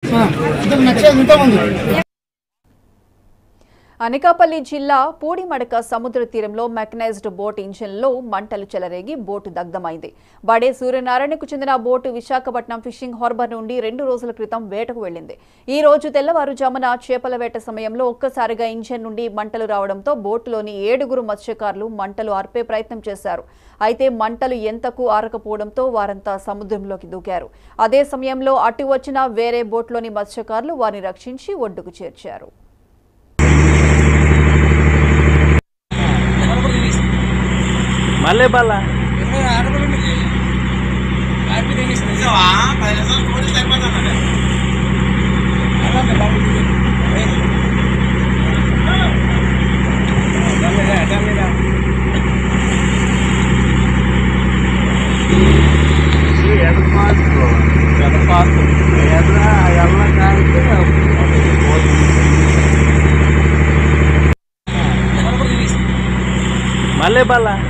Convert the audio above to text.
నచ్చేది ఇంతమంది అనకాపల్లి జిల్లా పూడిమడక సముద్ర తీరంలో మెకనైజ్డ్ బోట్ ఇంజిన్లో మంటలు చెలరేగి బోటు దగ్ధమైంది బడే సూర్యనారాయణకు చెందిన బోటు విశాఖపట్నం ఫిషింగ్ హార్బర్ నుండి రెండు రోజుల క్రితం వేటకు వెళ్లింది ఈ రోజు తెల్లవారుజామున చేపల వేట సమయంలో ఒక్కసారిగా ఇంజిన్ నుండి మంటలు రావడంతో బోటులోని ఏడుగురు మత్స్యకారులు మంటలు ఆర్పే ప్రయత్నం చేశారు అయితే మంటలు ఎంతకు ఆరకపోవడంతో వారంతా సముద్రంలోకి దూకారు అదే సమయంలో అటు వచ్చిన వేరే బోట్లోని మత్స్యకారులు వారిని రక్షించి ఒడ్డుకు చేర్చారు మళ్ళీ బల్ల మళ్ళీ బల్ల